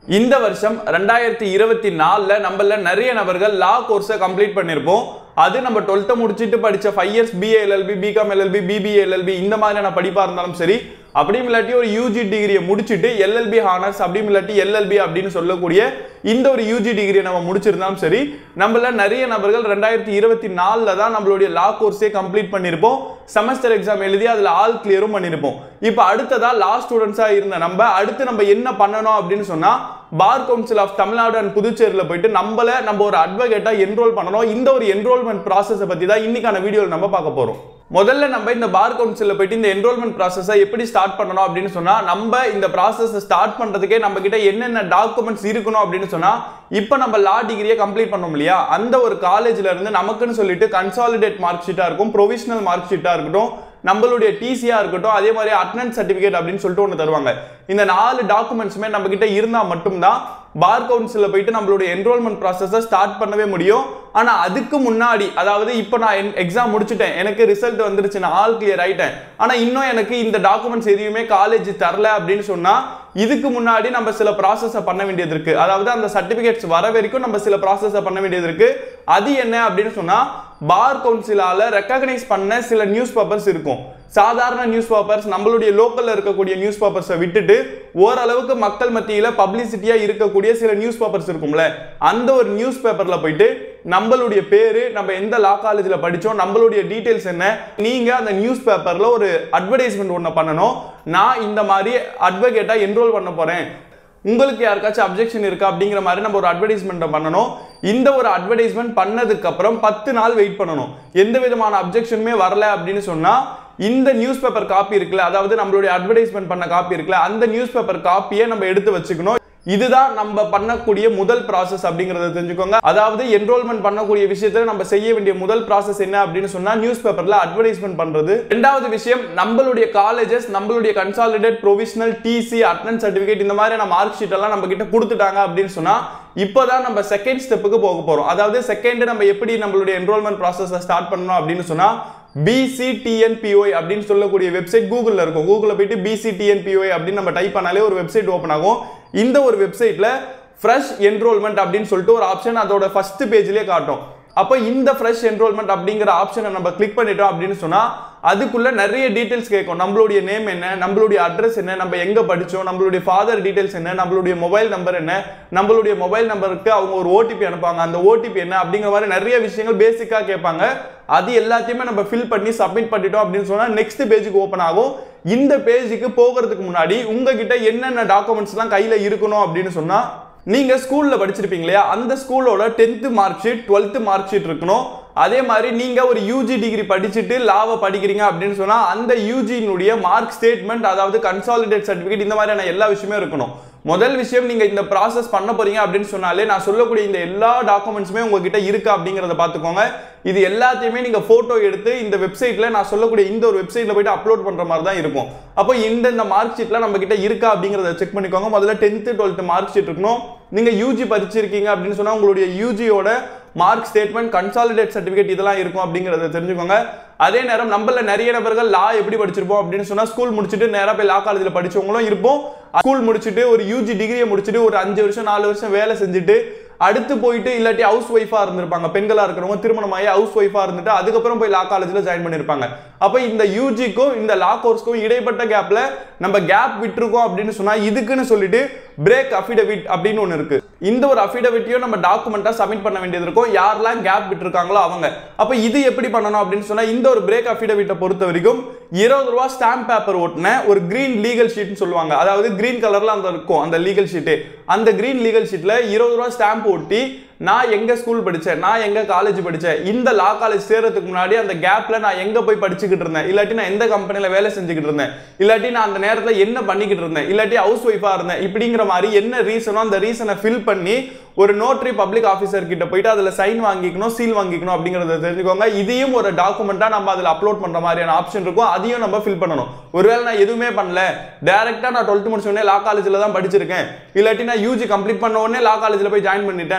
இந்த வருஷம் ரெண்டாயிரத்தி இருபத்தி நாலில் நம்மள நிறைய நபர்கள் லா கோர்ஸை கம்ப்ளீட் பண்ணியிருப்போம் அது நம்ம டுவெல்த்தை முடிச்சுட்டு படித்த five years BA LLB BCom LLB BBA LLB இந்த மாதிரியான படிப்பாக இருந்தாலும் சரி அப்படியும் இல்லாட்டி ஒரு யூஜி டிகிரியை முடிச்சுட்டு எல்எல்பி ஹானர்ஸ் அப்படியும் இல்லாட்டி எல்எல்பி அப்படின்னு சொல்லக்கூடிய இந்த ஒரு யூஜி டிகிரியை நம்ம முடிச்சிருந்தாலும் சரி நம்மள நிறைய நபர்கள் ரெண்டாயிரத்தி இருபத்தி நாலில் தான் நம்மளுடைய லா கோர்ஸே கம்ப்ளீட் பண்ணியிருப்போம் செமஸ்டர் எக்ஸாம் எழுதி அதில் ஆல் கிளியரும் பண்ணியிருப்போம் இப்போ அடுத்ததா லா ஸ்டூடெண்ட்ஸாக இருந்த நம்ம அடுத்து நம்ம என்ன பண்ணணும் அப்படின்னு சொன்னால் bar council of Tamil Nadu and புதுச்சேரியில் போயிட்டு நம்மள நம்ம ஒரு அட்வொகேட்டாக என்ரோல் பண்ணணும் இந்த ஒரு என்ரோல்மெண்ட் ப்ராசஸை பற்றி தான் இன்னைக்கான வீடியோவில் நம்ம பார்க்க போகிறோம் முதல்ல நம்ம இந்த பார் கவுன்சிலில் போயிட்டு இந்த என்ரோல்மெண்ட் ப்ராசஸை எப்படி ஸ்டார்ட் பண்ணணும் அப்படின்னு சொன்னா நம்ம இந்த ப்ராசஸை ஸ்டார்ட் பண்றதுக்கே நம்ம கிட்ட என்னென்ன டாக்குமெண்ட்ஸ் இருக்கணும் அப்படின்னு சொன்னா இப்போ நம்ம லா டிகிரியை கம்ப்ளீட் பண்ணோம் இல்லையா அந்த ஒரு காலேஜ்ல இருந்து நமக்குன்னு சொல்லிட்டு கன்சாலிடேட் மார்க் ஷீட்டா இருக்கும் ப்ரொவிஷனல் மார்க் ஷீட்டா இருக்கட்டும் நம்மளுடைய டிசியா இருக்கட்டும் அதே மாதிரி அட்டனன்ஸ் சர்டிபிகேட் அப்படின்னு சொல்லிட்டு ஒன்று தருவாங்க இந்த நாலு டாக்குமெண்ட்ஸுமே நம்ம கிட்ட இருந்தா மட்டும்தான் பார் கவுன்சிலில் போயிட்டு நம்மளுடைய என்ரோல்மெண்ட் ப்ராசஸை ஸ்டார்ட் பண்ணவே முடியும் ஆனா அதுக்கு முன்னாடி அதாவது இப்போ நான் எக்ஸாம் முடிச்சுட்டேன் எனக்கு ரிசல்ட் வந்துருச்சு நான் ஆல் கிளியர் ஆயிட்டேன் ஆனா இன்னும் எனக்கு இந்த டாக்குமெண்ட்ஸ் எதையுமே காலேஜ் தரல அப்படின்னு சொன்னா இதுக்கு முன்னாடி நம்ம சில ப்ராசஸை பண்ண வேண்டியது இருக்கு அதாவது அந்த சர்டிபிகேட்ஸ் வர வரைக்கும் நம்ம சில ப்ராசஸை பண்ண வேண்டியது இருக்கு அது என்ன அப்படின்னு சொன்னா பார் கவுன்சிலால ரெக்கக்னைஸ் பண்ண சில நியூஸ் பேப்பர்ஸ் இருக்கும் சாதாரண நியூஸ் பேப்பர்ஸ் நம்மளுடைய லோக்கல்ல இருக்கக்கூடிய நியூஸ் பேப்பர்ஸை விட்டுட்டு ஓரளவுக்கு மக்கள் மத்தியில பப்ளிசிட்டியா இருக்கக்கூடிய சில நியூஸ் பேப்பர்ஸ் இருக்கும்ல அந்த ஒரு நியூஸ் பேப்பர்ல போயிட்டு நம்மளுடைய பேரு நம்ம எந்த லா காலேஜில் படித்தோம் நம்மளுடைய டீட்டெயில்ஸ் என்ன நீங்க அந்த நியூஸ் பேப்பர்ல ஒரு அட்வர்டைஸ்மெண்ட் ஒன்று பண்ணணும் நான் இந்த மாதிரி அட்வொகேட்டா என்ரோல் பண்ண போறேன் உங்களுக்கு யாருக்காச்சும் அப்ஜெக்ஷன் இருக்கா அப்படிங்கிற மாதிரி நம்ம ஒரு அட்வர்டைஸ்மெண்ட்டை பண்ணணும் இந்த ஒரு அட்வர்டைஸ்மெண்ட் பண்ணதுக்கு அப்புறம் பத்து நாள் வெயிட் பண்ணணும் எந்த விதமான அப்ஜெக்ஷனுமே வரல அப்படின்னு சொன்னா இந்த நியூஸ் பேப்பர் காப்பி இருக்குல்ல அதாவது நம்மளுடைய அட்வர்டைஸ்மெண்ட் பண்ண காப்பி இருக்குல்ல அந்த நியூஸ் பேப்பர் காப்பியை நம்ம எடுத்து வச்சுக்கணும் இதுதான் நம்ம பண்ணக்கூடிய முதல் ப்ராசஸ் அப்படிங்கறத தெரிஞ்சுக்கோங்க அதாவது என்ரோல்மெண்ட் பண்ணக்கூடிய விஷயத்துல நம்ம செய்ய வேண்டிய முதல் ப்ராசஸ் என்ன அப்படின்னு சொன்னா நியூஸ் பேப்பர்ல அட்வர்டைஸ்மெண்ட் பண்றது ரெண்டாவது விஷயம் நம்மளுடைய காலேஜஸ் நம்மளுடைய consolidate provisional TC attendance certificate இந்த மாதிரி மார்க் ஷீட் எல்லாம் நம்ம கிட்ட கொடுத்துட்டாங்க அப்படின்னு சொன்னா இப்போதான் நம்ம செகண்ட் ஸ்டெப்புக்கு போக போறோம் அதாவது செகண்ட் நம்ம எப்படி நம்மளுடைய என்ரோல்மெண்ட் ப்ராசஸை ஸ்டார்ட் பண்ணணும் அப்படின்னு சொன்னா பிசிடிஎன்பிஓஐ அப்படின்னு சொல்லக்கூடிய வெப்சைட் கூகுளில் இருக்கும் கூகுளில் போயிட்டு பிசிடிஎன்பிஓஐ அப்படின்னு நம்ம டைப் பண்ணாலே ஒரு வெப்சைட் ஓப்பன் ஆகும் இந்த ஒரு வெப்சைட்ல ஃப்ரெஷ் என்ரோல்மெண்ட் அப்படின்னு சொல்லிட்டு ஒரு ஆப்ஷன் அதோட ஃபர்ஸ்ட் பேஜ்லயே காட்டும் அப்போ இந்த ஃப்ரெஷ் என்ரோல்மெண்ட் அப்படிங்கிற ஆப்ஷனை நம்ம கிளிக் பண்ணிட்டோம் அப்படின்னு சொன்னா அதுக்குள்ள நிறைய டீடைல்ஸ் கேட்கும் நம்மளுடைய நேம் என்ன நம்மளுடைய அட்ரஸ் என்ன நம்ம எங்க படிச்சோம் நம்மளுடைய ஃபாதர் டீடைல்ஸ் என்ன நம்மளுடைய மொபைல் நம்பர் என்ன நம்மளுடைய மொபைல் நம்பருக்கு அவங்க ஒரு ஓடிபி அனுப்பாங்க அந்த ஓடிபி என்ன அப்படிங்கிற மாதிரி நிறைய விஷயங்கள் பேசிக்கா கேட்பாங்க அது எல்லாத்தையுமே நம்ம ஃபில் பண்ணி சப்மிட் பண்ணிட்டோம் அப்படின்னு சொன்னா நெக்ஸ்ட் பேஜுக்கு ஓப்பன் ஆகும் இந்த பேஜுக்கு போகிறதுக்கு முன்னாடி உங்ககிட்ட என்னென்ன டாக்குமெண்ட்ஸ்லாம் கையில இருக்கணும் அப்படின்னு சொன்னா நீங்க ஸ்கூல்ல படிச்சிருப்பீங்க இல்லையா அந்த ஸ்கூலோட tenth mark sheet twelfth mark sheet இருக்கணும் அதே மாதிரி நீங்க ஒரு யூஜி டிகிரி படிச்சுட்டு லாவை படிக்கிறீங்க அப்படின்னு சொன்னா அந்த யூஜியினுடைய மார்க் ஸ்டேட்மெண்ட் அதாவது கன்சாலிடேட் சர்டிபிகேட் இந்த மாதிரியான எல்லா விஷயமே இருக்கணும் முதல் விஷயம் நீங்க இந்த ப்ராசஸ் பண்ண போறீங்க அப்படின்னு சொன்னாலே நான் சொல்லக்கூடிய இந்த எல்லா டாக்குமெண்ட்ஸுமே உங்ககிட்ட இருக்கா அப்படிங்கறத பாத்துக்கோங்க இது எல்லாத்தையுமே நீங்க போட்டோ எடுத்து இந்த வெப்சைட்ல நான் சொல்லக்கூடிய இந்த ஒரு வெப்சைட்ல போயிட்டு அப்லோட் பண்ற மாதிரி தான் இருக்கும் அப்போ இந்த இந்த மார்க் ஷீட்ல நம்ம கிட்ட இருக்கா அப்படிங்கறத செக் பண்ணிக்கோங்க முதல்ல டென்த் டுவெல்த் மார்க் ஷீட் இருக்கணும் நீங்க யூஜி படிச்சிருக்கீங்க அப்படின்னு சொன்னா உங்களுடைய யூஜியோட மார்க் ஸ்டேட்மெண்ட் கன்சாலிடேட் சர்டிபிகேட் இதெல்லாம் இருக்கும் அப்படிங்கறத தெரிஞ்சுக்கோங்க அதே நேரம் நம்மள நிறைய நபர்கள் லா எப்படி படிச்சிருப்போம் அப்படின்னு சொன்னா ஸ்கூல் முடிச்சுட்டு நேரா போய் லா காலேஜ்ல படிச்சவங்களும் இருப்போம் ஸ்கூல் முடிச்சுட்டு ஒரு யூஜி டிகிரியை முடிச்சுட்டு ஒரு அஞ்சு வருஷம் நாலு வருஷம் வேலை செஞ்சுட்டு அடுத்து போயிட்டு இல்லாட்டி ஹவுஸ் ஒய்ஃபா இருந்திருப்பாங்க பெண்களா இருக்கிறவங்க திருமணமாகி ஹவுஸ் ஒய்ஃபா இருந்துட்டு அதுக்கப்புறம் போய் லா காலேஜ்ல ஜாயின் பண்ணிருப்பாங்க அப்ப இந்த யூஜிக்கும் இந்த லா கோர்ஸ்க்கும் இடைப்பட்ட கேப்ல நம்ம கேப் விட்டுருக்கோம் அப்படின்னு சொன்னா இதுக்குன்னு சொல்லிட்டு பிரேக் அஃபிடவிட் அப்படின்னு ஒன்று இருக்கு இந்த ஒரு அஃபிடவிட்டையும் நம்ம டாக்குமெண்ட்டா சப்மிட் பண்ண வேண்டியது இருக்கும் யாரெல்லாம் கேப் விட்டுருக்காங்களோ அவங்க அப்ப இது எப்படி பண்ணணும் அப்படின்னு சொன்னா இந்த ஒரு பிரேக் அஃபிடவிட்டை பொறுத்த வரைக்கும் இருபது ரூபா ஸ்டாம்ப் பேப்பர் ஓட்டின ஒரு கிரீன் லீகல் ஷீட்னு சொல்லுவாங்க அதாவது கிரீன் கலர்ல அந்த இருக்கும் அந்த லீகல் ஷீட்டு அந்த கிரீன் லீகல் ஷீட்ல இருபது ரூபா ஸ்டாம்ப் ஒட்டி நான் எங்க ஸ்கூல் படிச்சேன் நான் எங்க காலேஜ் படிச்சேன் இந்த லா காலேஜ் சேர்றதுக்கு முன்னாடி அந்த கேப்ல நான் எங்க போய் படிச்சுக்கிட்டு இருந்தேன் இல்லாட்டி நான் எந்த கம்பெனில வேலை செஞ்சுக்கிட்டு இருந்தேன் இல்லாட்டி நான் அந்த நேரத்துல என்ன பண்ணிக்கிட்டு இருந்தேன் இல்லாட்டி ஹவுஸ் ஒய்ஃபா இருந்தேன் இப்படிங்கிற மாதிரி என்ன ரீசனோ அந்த ரீசனை ஃபில் பண்ணி ஒரு நோட்ரி பப்ளிக் ஆஃபீஸர் கிட்ட போயிட்டு அதுல சைன் வாங்கிக்கணும் சீல் வாங்கிக்கணும் அப்படிங்கறத தெரிஞ்சுக்கோங்க இதையும் ஒரு டாக்குமெண்டா நம்ம அதுல அப்லோட் பண்ற மாதிரியான ஆப்ஷன் இருக்கும் அதையும் நம்ம ஃபில் பண்ணணும் ஒருவேளை நான் எதுவுமே பண்ணல டைரக்டா நான் டுவெல்த் முடிச்ச உடனே லா காலேஜ்ல தான் படிச்சிருக்கேன் இல்லாட்டி நான் யூஜி கம்ப்ளீட் பண்ண உடனே லா காலேஜ்ல போய் ஜாயின் பண்ணிட்டேன் நடுவுல ரெண்டு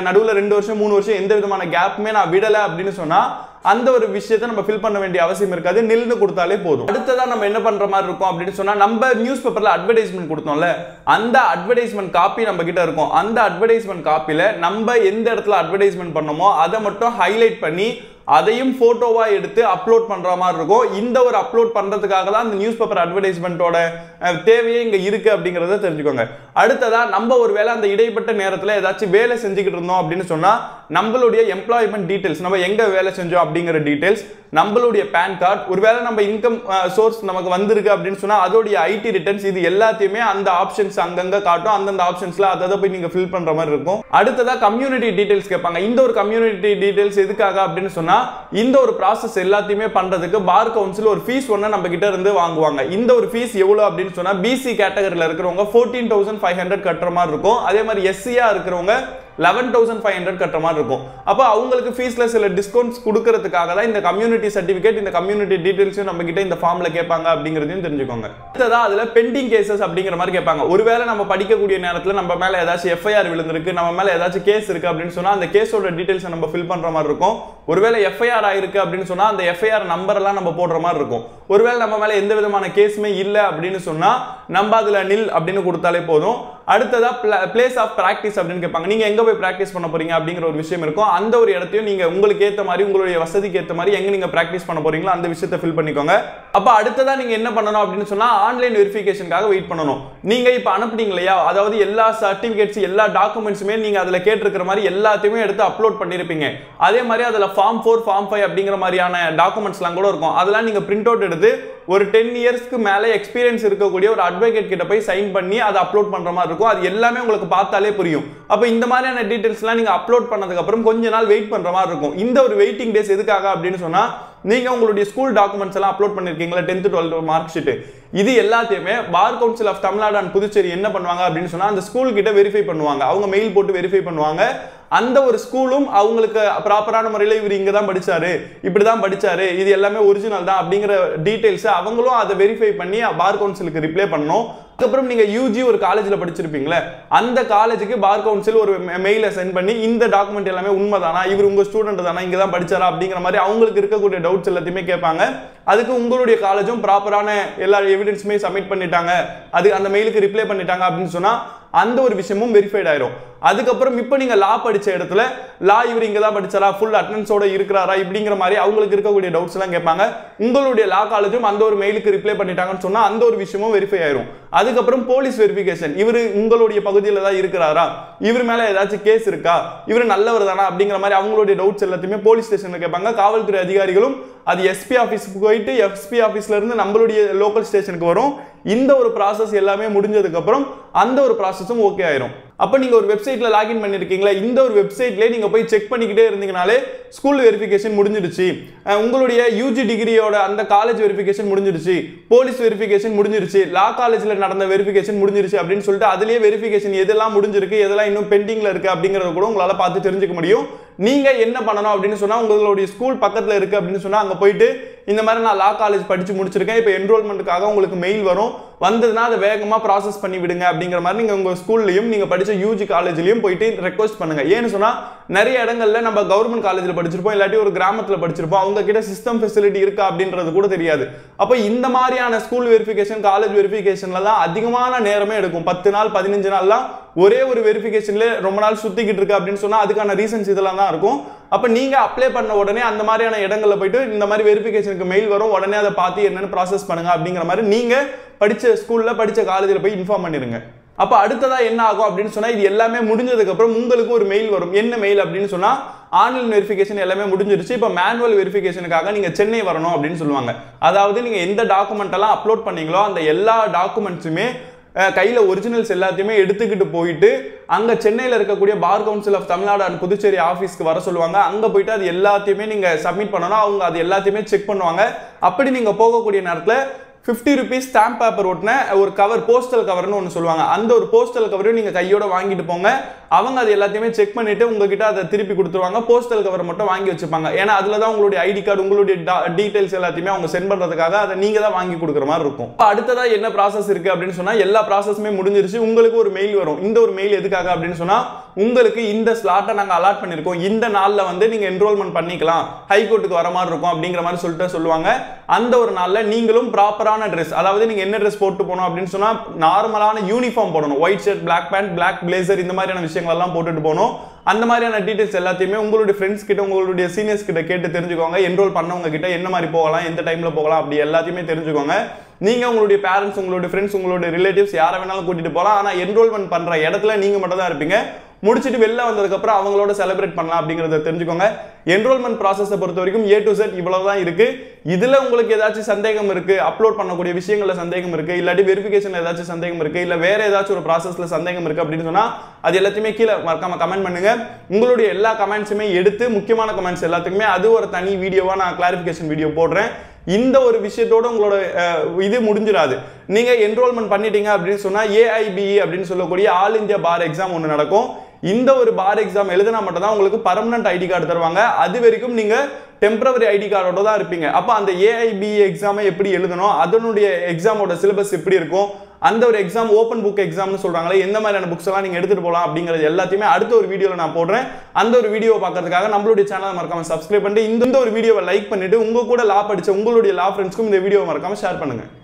ரெண்டு வருஷம் மூணு வருஷம் எந்த விதமான கேப்புமே நான் விடலை அப்படின்னு சொன்னா அந்த ஒரு விஷயத்தை நம்ம ஃபில் பண்ண வேண்டிய அவசியம் இருக்காது நில்னு கொடுத்தாலே போதும் அடுத்ததா நம்ம என்ன பண்ற மாதிரி இருக்கும் அப்படின்னு சொன்னா நம்ம நியூஸ் பேப்பர்ல அட்வர்டைஸ்மெண்ட் கொடுத்தோம்ல அந்த அட்வர்டைஸ்மெண்ட் காப்பி நம்ம கிட்ட இருக்கும் அந்த அட்வர்டைஸ்மெண்ட் காப்பில நம்ம எந்த இடத்துல அட்வர்டைஸ்மெண்ட் பண்ணோமோ அதை மட்டும் ஹைலைட் பண்ணி அதையும் போட்டோவா எடுத்து அப்லோட் பண்ற மாதிரி இருக்கும் இந்த ஒரு அப்லோட் பண்றதுக்காக தான் இந்த நியூஸ் பேப்பர் அட்வர்டைஸ்மெண்ட்டோட தேவையே இங்க இருக்கு அப்படிங்கறத தெரிஞ்சுக்கோங்க அடுத்ததா நம்ம ஒரு வேளை அந்த இடைப்பட்ட நேரத்துல ஏதாச்சும் வேலை செஞ்சுக்கிட்டு இருந்தோம் அப்படின்னு சொன்னா நம்மளுடைய எம்ப்ளாய்மெண்ட் டீடைல்ஸ் நம்ம எங்க வேலை செஞ்சோம் அப்படிங்கிற டீடைல்ஸ் நம்மளுடைய பேன் கார்டு ஒருவேளை நம்ம இன்கம் சோர்ஸ் நமக்கு வந்திருக்கு அப்படின்னு சொன்னா அதோடைய ஐடி ரிட்டர்ன்ஸ் இது எல்லாத்தையுமே அந்த ஆப்ஷன்ஸ் அங்கங்க காட்டும் அந்தந்த ஆப்ஷன்ஸ்ல அதை போய் நீங்க ஃபில் பண்ற மாதிரி இருக்கும் அடுத்ததா கம்யூனிட்டி டீடைல்ஸ் கேட்பாங்க இந்த ஒரு கம்யூனிட்டி டீடைல்ஸ் எதுக்காக அப்படின்னு சொன்னா இந்த ஒரு ப்ராசஸ் எல்லாத்தையுமே பண்றதுக்கு பார் கவுன்சில் ஒரு ஃபீஸ் ஒன்று நம்ம கிட்ட இருந்து வாங்குவாங்க இந்த ஒரு ஃபீஸ் எவ்வளவு அப்படின்னு சொன்னா பிசி கேட்டகரியில் இருக்கிறவங்க ஃபோர்டீன் தௌசண்ட் ஃபைவ் ஹண்ட்ரட் கட்டுற மாதிரி இருக்கும் அதே மாதிரி எஸ்சியா இருக்கிறவங்க லெவன் தௌசண்ட் ஃபைவ் ஹண்ட்ரட் கட்டுற மாதிரி இருக்கும் அப்போ அவங்களுக்கு ஃபீஸ்ல சில டிஸ்கவுண்ட்ஸ் கொடுக்கறதுக்காக தான் இந்த கம்யூனிட்டி சர்டிஃபிகேட் இந்த கம்யூனிட்டி டீடைல்ஸும் நம்ம கிட்ட இந்த ஃபார்ம்ல கேட்பாங்க அப்படிங்கிறதையும் தெரிஞ்சுக்கோங்க அடுத்ததா அதுல பெண்டிங் கேசஸ் அப்படிங்கிற மாதிரி கேட்பாங்க ஒருவேளை நம்ம படிக்கக்கூடிய நேரத்துல நம்ம மேல ஏதாச்சும் எஃப்ஐஆர் விழுந்திருக்கு நம்ம மேல ஏதாச்சும் கேஸ் இருக்கு அப்படின்னு சொன்னா அந்த கேஸோட டீடைல்ஸ் நம்ம ஃபில் பண்ற மாதிரி இருக்கும் ஒருவேளை எஃப்ஐஆர் ஆயிருக்கு அப்படின்னு சொன்னா அந்த எஃப்ஐஆர் நம்பர் எல்லாம் நம்ம போடுற மாதிரி இருக்கும் ஒருவேளை நம்ம மேல எந்த விதமான கேஸுமே இல்ல அப்படின்னு சொன்னா நம்ம அதுல நில் அப்படின்னு கொடுத்தாலே போதும் அடுத்ததா பிளேஸ் ஆஃப் பிராக்டிஸ் அப்படின்னு கேட்பாங்க நீங்க எங்க போய் பிராக்டிஸ் பண்ண போறீங்க அப்படிங்கிற ஒரு விஷயம் இருக்கும் அந்த ஒரு இடத்தையும் நீங்க உங்களுக்கு ஏத்த மாதிரி உங்களுடைய வசதிக்கு ஏத்த மாதிரி எங்க நீங்க பிராக்டிஸ் பண்ண போறீங்களோ அந்த விஷயத்தை ஃபில் பண்ணிக்கோங்க அப்ப அடுத்ததா நீங்க என்ன பண்ணணும் அப்படின்னு சொன்னா ஆன்லைன் வெரிஃபிகேஷனுக்காக வெயிட் பண்ணணும் நீங்க இப்ப அனுப்புனீங்க இல்லையா அதாவது எல்லா சர்டிபிகேட்ஸ் எல்லா டாக்குமெண்ட்ஸுமே நீங்க அதுல கேட்டிருக்கிற மாதிரி எல்லாத்தையுமே எடுத்து அப்லோட் பண்ணிருப்பீங்க அதே மாதிரி அதுல ஃபார்ம் ஃபோர் ஃபார்ம் ஃபைவ் அப்படிங்கிற மாதிரியான டாக்குமெண்ட்ஸ்லாம் கூட இருக்கும் அதெல்லாம் நீங்க பிரிண்ட் அவுட் எடுத்து ஒரு டென் இயர்ஸ்க்கு மேலே எக்ஸ்பீரியன்ஸ் இருக்கக்கூடிய ஒரு அட்வொகேட் கிட்ட போய் சைன் பண்ணி அதை அப்லோட் பண்ற மாதிரி இருக்கும் அது எல்லாமே உங்களுக்கு பார்த்தாலே புரியும் அப்போ இந்த மாதிரியான டீடைல்ஸ்லாம் நீங்க அப்லோட் பண்ணதுக்கு அப்புறம் கொஞ்ச நாள் வெயிட் பண்ற மாதிரி இருக்கும் இந்த ஒரு வெயிட்டிங் டேஸ் எதுக்காக அப்படின்னு சொன்னா நீங்க உங்களுடைய ஸ்கூல் டாக்குமெண்ட்ஸ் எல்லாம் அப்லோட் பண்ணிருக்கீங்களா டென்த் டுவெல்த் மார்க் ஷீட் இது எல்லாத்தையுமே bar council of Tamil Nadu and Puducherry என்ன பண்ணுவாங்க அப்படின்னு சொன்னா அந்த ஸ்கூல் கிட்ட வெரிஃபை பண்ணுவாங்க அவங்க மெயில் போட்டு வெரிஃபை பண்ணுவாங்க அந்த ஒரு ஸ்கூலும் அவங்களுக்கு ப்ராப்பரான முறையில் இவர் இங்கே தான் படிச்சாரு இப்படி தான் படிச்சாரு இது எல்லாமே ஒரிஜினல் தான் அப்படிங்கிற டீடைல்ஸ் அவங்களும் அதை வெரிஃபை பண்ணி பார் கவுன்சிலுக்கு ரிப்ளை பண்ணணும் அதுக்கப்புறம் நீங்க யூஜி ஒரு காலேஜில் படிச்சிருப்பீங்களே அந்த காலேஜுக்கு பார் கவுன்சில் ஒரு மெயிலை சென்ட் பண்ணி இந்த டாக்குமெண்ட் எல்லாமே உண்மைதானா இவர் உங்க ஸ்டூடெண்ட் தானா இங்க தான் படிச்சாரா அப்படிங்கிற மாதிரி அவங்களுக்கு இருக்கக்கூடிய டவுட்ஸ் எல்லாத்தையுமே கேட்பாங்க அதுக்கு உங்களுடைய காலேஜும் ப்ராப்பரான எல்லா எவிடன்ஸுமே சப்மிட் பண்ணிட்டாங்க அது அந்த மெயிலுக்கு ரிப்ளை பண்ணிட்டாங்க அப்படின்னு சொன்னா அந்த ஒரு விஷயமும் வெரிஃபைட் ஆயிரும் அதுக்கப்புறம் இப்போ நீங்க லா படிச்ச இடத்துல லா இவர் இங்க தான் படிச்சாரா ஃபுல் அட்டனன்ஸோட இருக்கிறாரா இப்படிங்கிற மாதிரி அவங்களுக்கு இருக்கக்கூடிய டவுட்ஸ் எல்லாம் கேட்பாங்க உங்களுடைய லா காலேஜும் அந்த ஒரு மெயிலுக்கு ரிப்ளை பண்ணிட்டாங்கன்னு சொன்னா அந்த ஒரு விஷயமும் வெரிஃபை ஆயிரும் அதுக்கப்புறம் போலீஸ் வெரிஃபிகேஷன் இவர் உங்களுடைய பகுதியில் தான் இருக்கிறாரா இவர் மேல ஏதாச்சும் கேஸ் இருக்கா இவர் நல்லவர் தானா அப்படிங்கிற மாதிரி அவங்களுடைய டவுட்ஸ் எல்லாத்தையுமே போலீஸ் ஸ்டேஷன்ல கேட்பாங்க காவல்துறை அதிகாரிகளும் அது எஸ்பி ஆஃபீஸுக்கு போயிட்டு எஸ்பி ஆஃபீஸ்ல இருந்து நம்மளுடைய லோக்கல் ஸ்டேஷனுக்கு வரும் இந்த ஒரு ப்ராசஸ் எல்லாமே முடிஞ்சதுக்கு அப்புறம் அந்த ஒரு ப்ராசஸும் ஓகே ஆயிரும் அப்போ நீங்க ஒரு வெப்சைட்ல லாகின் பண்ணிருக்கீங்களா இந்த ஒரு வெப்சைட்லேயே நீங்க போய் செக் பண்ணிக்கிட்டே இருந்தீங்கனாலே ஸ்கூல் வெரிஃபிகேஷன் முடிஞ்சிடுச்சு அஹ் உங்களுடைய யூஜி டிகிரியோட அந்த காலேஜ் வெரிஃபிகேஷன் முடிஞ்சிடுச்சு போலீஸ் வெரிஃபிகேஷன் முடிஞ்சிருச்சு லா காலேஜ்ல நடந்த வெரிஃபிகேஷன் முடிஞ்சிருச்சு அப்படின்னு சொல்லிட்டு அதுலயே வெரிஃபிகேஷன் எதெல்லாம் முடிஞ்சிருக்கு எதெல்லாம் இன்னும் பெண்டிங்ல இருக்கு அப்படிங்கறத கூட உங்களால பார்த்து தெரிஞ்சுக்க முடியும் நீங்க என்ன பண்ணணும் அப்படின்னு சொன்னா உங்களுடைய ஸ்கூல் பக்கத்துல இருக்கு அப்படின்னு சொன்னா அங்க போயிட்டு இந்த மாதிரி நான் லா காலேஜ் படிச்சு முடிச்சிருக்கேன் இப்போ என்ரோல்மெண்ட்டுக்காக உங்களுக்கு மெயில் வரும் வந்ததுன்னா அதை வேகமா ப்ராசஸ் பண்ணி விடுங்க அப்படிங்கிற மாதிரி நீங்க உங்க ஸ்கூல்லையும் நீங்க படிச்ச யூஜி காலேஜ்லயும் போயிட்டு ரெக்வஸ்ட் பண்ணுங்க ஏன்னு சொன்னா நிறைய இடங்கள்ல நம்ம கவர்மெண்ட் காலேஜ்ல படிச்சிருப்போம் இல்லாட்டி ஒரு கிராமத்துல படிச்சிருப்போம் அவங்க கிட்ட சிஸ்டம் ஃபெசிலிட்டி இருக்கா அப்படின்றது கூட தெரியாது அப்போ இந்த மாதிரியான ஸ்கூல் வெரிஃபிகேஷன் காலேஜ் வெரிஃபிகேஷன்ல தான் அதிகமான நேரமே எடுக்கும் பத்து நாள் பதினஞ்சு நாள்லாம் ஒரே ஒரு வெரிஃபிகேஷன்ல ரொம்ப நாள் சுத்திக்கிட்டு இருக்கு அப்படின்னு சொன்னா அதுக்கான ரீசன்ஸ் இதெல்லாம் தான் இருக்கும் அப்ப நீங்க அப்ளை பண்ண உடனே அந்த மாதிரியான இடங்கள்ல போயிட்டு இந்த மாதிரி வெரிஃபிகேஷனுக்கு மெயில் வரும் உடனே அதை பார்த்து என்னன்னு ப்ராசஸ் பண்ணுங்க அப்படிங்கிற மாதிரி நீங்க படிச்ச ஸ்கூல்ல படிச்ச காலேஜில் போய் இன்ஃபார்ம் பண்ணிருங்க அப்ப அடுத்ததா என்ன ஆகும் அப்படின்னு சொன்னா இது எல்லாமே முடிஞ்சதுக்கு அப்புறம் உங்களுக்கு ஒரு மெயில் வரும் என்ன மெயில் அப்படின்னு சொன்னா ஆன்லைன் வெரிஃபிகேஷன் எல்லாமே முடிஞ்சிருச்சு இப்போ மேனுவல் வெரிஃபிகேஷனுக்காக நீங்க சென்னை வரணும் அப்படின்னு சொல்லுவாங்க அதாவது நீங்க எந்த டாக்குமெண்ட் எல்லாம் அப்லோட் பண்ணீங்களோ அந்த எல்லா டாக்குமெண்ட்ஸுமே கையில் ஒரிஜினல்ஸ் எல்லாத்தையுமே எடுத்துக்கிட்டு போயிட்டு அங்கே சென்னையில் இருக்கக்கூடிய bar council of Tamil Nadu and Puducherry ஆஃபீஸ்க்கு வர சொல்லுவாங்க அங்கே போயிட்டு அது எல்லாத்தையுமே நீங்கள் சப்மிட் பண்ணணும் அவங்க அது எல்லாத்தையுமே செக் பண்ணுவாங்க அப்படி நீங்கள் போகக்கூடிய நேரத்தில் ஃபிஃப்டி ருபீஸ் ஸ்டாம்ப் பேப்பர் ஒட்டின ஒரு கவர் போஸ்டல் கவர்னு ஒன்று சொல்லுவாங்க அந்த ஒரு போஸ்டல் கவரையும் நீங்கள் கையோட வாங்கிட்டு போங்க அவங்க அது எல்லாத்தையுமே செக் பண்ணிட்டு உங்ககிட்ட அதை திருப்பி கொடுத்துருவாங்க போஸ்டல் கவர் மட்டும் வாங்கி வச்சுப்பாங்க ஏன்னா அதில் தான் உங்களுடைய ஐடி கார்டு உங்களுடைய டீடைல்ஸ் எல்லாத்தையுமே அவங்க சென்ட் பண்ணுறதுக்காக அதை நீங்கள் தான் வாங்கி கொடுக்குற மாதிரி இருக்கும் இப்போ அடுத்ததா என்ன ப்ராசஸ் இருக்கு அப்படின்னு சொன்னால் எல்லா ப்ராசஸுமே முடிஞ்சிருச்சு உங்களுக்கு ஒரு மெயில் வரும் இந்த ஒரு மெயில் எதுக்காக அப்படின்னு சொன்னால் உங்களுக்கு இந்த ஸ்லாட்டை நாங்கள் அலாட் பண்ணியிருக்கோம் இந்த நாளில் வந்து நீங்கள் என்ரோல்மெண்ட் பண்ணிக்கலாம் ஹைகோர்ட்டுக்கு வர மாதிரி இருக்கும் அப்படிங்கிற மாதிரி சொல்லிட்டு சொல்லுவாங்க அந்த ஒரு நாளில் நீங்களும் ப்ராப்பரான ட்ரெஸ் அதாவது நீங்கள் என்ன ட்ரெஸ் போட்டு போகணும் அப்படின்னு சொன்னால் நார்மலான யூனிஃபார்ம் போடணும் white shirt black pant black blazer இந்த மாதிரியான விஷயங்கள் எல்லாம் போட்டுட்டு போகணும் அந்த மாதிரியான டீடைல்ஸ் எல்லாத்தையுமே உங்களுடைய ஃப்ரெண்ட்ஸ் கிட்ட உங்களுடைய சீனியர்ஸ் கிட்ட கேட்டு தெரிஞ்சுக்கோங்க என்ரோல் பண்ணவங்க கிட்ட என்ன மாதிரி போகலாம் எந்த டைம்ல போகலாம் அப்படி எல்லாத்தையுமே தெரிஞ்சுக்கோங்க நீங்க உங்களுடைய பேரண்ட்ஸ் உங்களுடைய ஃப்ரெண்ட்ஸ் உங்களுடைய ரிலேட்டிவ்ஸ் யாரை வேணாலும் கூட்டிட்டு போகலாம் ஆனா என்ரோல்மெண்ட் பண்ற இடத்துல நீங்க மட்டும் தான் இருப்பீங்க முடிச்சுட்டு வெளில வந்ததுக்கப்புறம் அவங்களோட செலிப்ரேட் பண்ணலாம் அப்படிங்கிறத தெரிஞ்சுக்கோங்க என்ரோல்மெண்ட் ப்ராசஸை பொறுத்த வரைக்கும் ஏ டு செட் இவ்வளவு தான் இருக்கு இதுல உங்களுக்கு ஏதாச்சும் சந்தேகம் இருக்கு அப்லோட் பண்ணக்கூடிய விஷயங்கள்ல சந்தேகம் இருக்கு இல்லாட்டி வெரிஃபிகேஷன்ல ஏதாச்சும் சந்தேகம் இருக்கு இல்ல வேற ஏதாச்சும் ஒரு ப்ராசஸ்ல சந்தேகம் இருக்கு அப்படின்னு சொன்னா அது எல்லாத்தையுமே கீழே மறக்காம கமெண்ட் பண்ணுங்க உங்களுடைய எல்லா கமெண்ட்ஸுமே எடுத்து முக்கியமான கமெண்ட்ஸ் எல்லாத்துக்குமே அது ஒரு தனி வீடியோவா நான் கிளாரிஃபிகேஷன் வீடியோ போடுறேன் இந்த ஒரு விஷயத்தோட உங்களோட அஹ், இது முடிஞ்சிடாது நீங்க என்ரோல்மெண்ட் பண்ணிட்டீங்க அப்படின்னு சொன்னா ஏஐபிஇ அப்படின்னு சொல்லக்கூடிய ஆல் இந்தியா பார் எக்ஸாம் ஒன்று நடக்கும் இந்த ஒரு பார் எக்ஸாம் எழுதினா மட்டும் தான் உங்களுக்கு பர்மனன்ட் ஐடி கார்டு தருவாங்க அது வரைக்கும் நீங்க டெம்பரவரி ஐடி கார்டோட தான் இருப்பீங்க அப்போ அந்த ஏஐபி எக்ஸாமை எப்படி எழுதணும் அதனுடைய எக்ஸாமோட சிலபஸ் எப்படி இருக்கும் அந்த ஒரு எக்ஸாம் ஓப்பன் புக் எக்ஸாம்னு சொல்றாங்களே எந்த மாதிரியான புக்ஸ் எல்லாம் நீங்க எடுத்துட்டு போகலாம் அப்படிங்கிறது எல்லாத்தையுமே அடுத்த ஒரு வீடியோல நான் போடுறேன் அந்த ஒரு வீடியோவை பார்க்கறதுக்காக நம்மளுடைய சேனலை மறக்காம சப்ஸ்கிரைப் பண்ணிட்டு இந்த ஒரு வீடியோவை லைக் பண்ணிட்டு உங்க கூட லா படிச்ச உங்களுடைய லா ஃப்ரெண்ட்ஸ்க்கும் இந்த வீடியோவை மறக்காம ஷேர் பண்ணுங்க